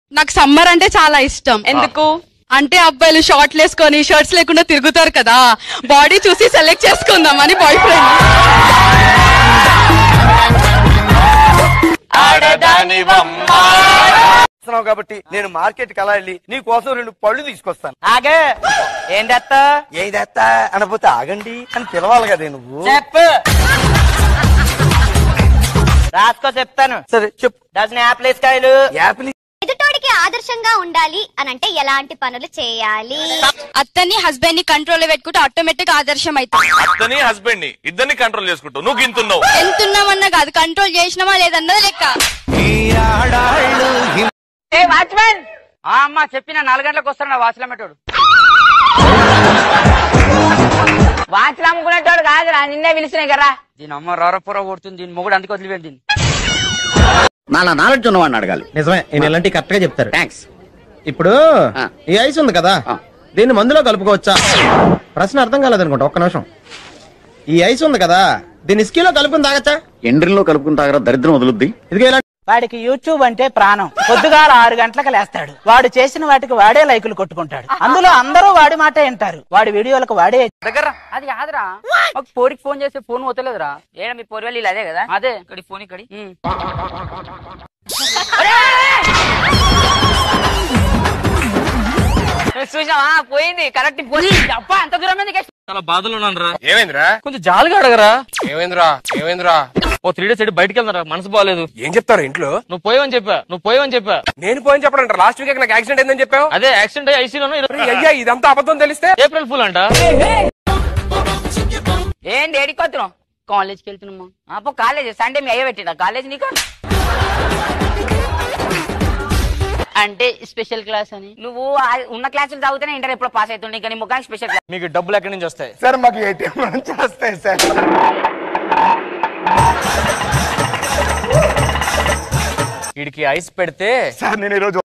నాకు సమ్మర్ అంటే చాలా ఇష్టం ఎందుకు అంటే అబ్బాయిలు షార్ట్లు వేసుకొని షర్ట్స్ లేకుండా తిరుగుతారు కదా బాడీ చూసి సెలెక్ట్ చేసుకుందాం అని బాయ్ ఫ్రెండ్ వస్తున్నావు కాబట్టి నేను మార్కెట్ కి అలా వెళ్ళి నీ కోసం రెండు పళ్ళు తీసుకొస్తాను ఆగే ఏం తెస్తా ఏదెత్తా అనపోతే ఆగండి అని పిలవాలి కదా నువ్వు చెప్పు రాసుకో చెప్తాను సరే చెప్పు డజన్ యాపిల్ కాయలు యాపిల్ ఎదుటోడికి ఆదర్శంగా ఉండాలి అని అంటే ఎలాంటి పనులు చేయాలి అత్తని హస్బెండ్ ని కంట్రోల్ లో పెట్టుకుంటే ఆటోమేటిక్ ఆదర్శం అవుతుంది అతని హస్బెండ్ ని ఇద్దరిని కంట్రోల్ చేసుకుంటావు నువ్వు గింతున్నావు ఎంత ఉన్నామన్నా కాదు కంట్రోల్ చేసినామా లేదన్నది లెక్క ఏ వాచ్మెన్ ఆ అమ్మ చెప్పిన నాలుగు గంటలకు వస్తాడు వాచ్లు అమ్మేటోడు వాచ్లు అమ్ముకునేటోడు కాదురా నిన్నే పిలిచినాయి కదా దీని అమ్మ రోరపుర కొడుతుంది దీని మొగుడు అందుకు వదిలిపెట్టి దీన్ని నాలా నాలెడ్జ్ ఉన్నవాడిని అడగాలి నిజమే నేను ఇలాంటి కరెక్ట్ గా చెప్తారు థ్యాంక్స్ ఇప్పుడు ఈ ఐస్ ఉంది కదా దీన్ని మందులో కలుపుకోవచ్చా ప్రశ్న అర్థం కాలేదనుకుంటా ఒక్క నిమిషం ఈ ఐస్ ఉంది కదా దీన్ని స్కీలో కలుపుకుని తాగచ్చా ఎండ్రిలో కలుపుకుని తాగరా దరిద్రం వదులుద్ది ఇదిగో ఇలా వాడికి యూట్యూబ్ అంటే ప్రాణం పొద్దుగాల ఆరు గంటలకు లేస్తాడు వాడు చేసిన వాటికి వాడే లైకులు కొట్టుకుంటాడు అందులో అందరూ వాడి మాట వింటారు వాడి వీడియోలకు వాడే దగ్గర అది కాదురా ఒక పోరికి ఫోన్ చేస్తే ఫోన్ పోతలేదురా ఏడా మీ పోరి వాళ్ళు అదే కదా అదే ఇక్కడ ఫోన్ ఇక్కడ చూసావా పోయింది కరెక్ట్ పోయింది అప్ప ఎంత దూరం ఎందుకు చాలా బాధలో ఉన్నాను రా ఏమైందిరా కొంచెం జాలిగా అడగరా ఏమైందిరా ఏమైందిరా ఓ త్రీ డేస్ బయటికి వెళ్తారా మనసు బాగాలేదు ఏం చెప్తారు ఇంట్లో నువ్వు పోయావని చెప్పా నువ్వు పోయావని చెప్పా నేను పోయిన చెప్పడం లాస్ట్ వీక్ నాకు యాక్సిడెంట్ అయిందని చెప్పావు అదే యాక్సిడెంట్ అయ్యి ఐసీలోను అయ్యా ఇదంతా అబద్ధం తెలిస్తే ఏప్రిల్ ఫుల్ అంట ఏంటి ఏడికి వస్తున్నావు కాలేజ్కి వెళ్తున్నామా అప్పు కాలేజ్ సండే మీ అయ్య పెట్టిన కాలేజ్ నీకు అంటే స్పెషల్ క్లాస్ అని నువ్వు ఆ ఉన్న క్లాసులు చదివితేనే ఇంటర్ ఎప్పుడు పాస్ అవుతుండే కానీ ముఖానికి స్పెషల్ క్లాస్ మీకు డబ్బులు ఎక్కడి నుంచి వస్తాయి సార్ మాకు ఏటీఎం నుంచి వస్తాయి సార్ వీడికి ఐస్ పెడితే సార్ నేను ఈరోజు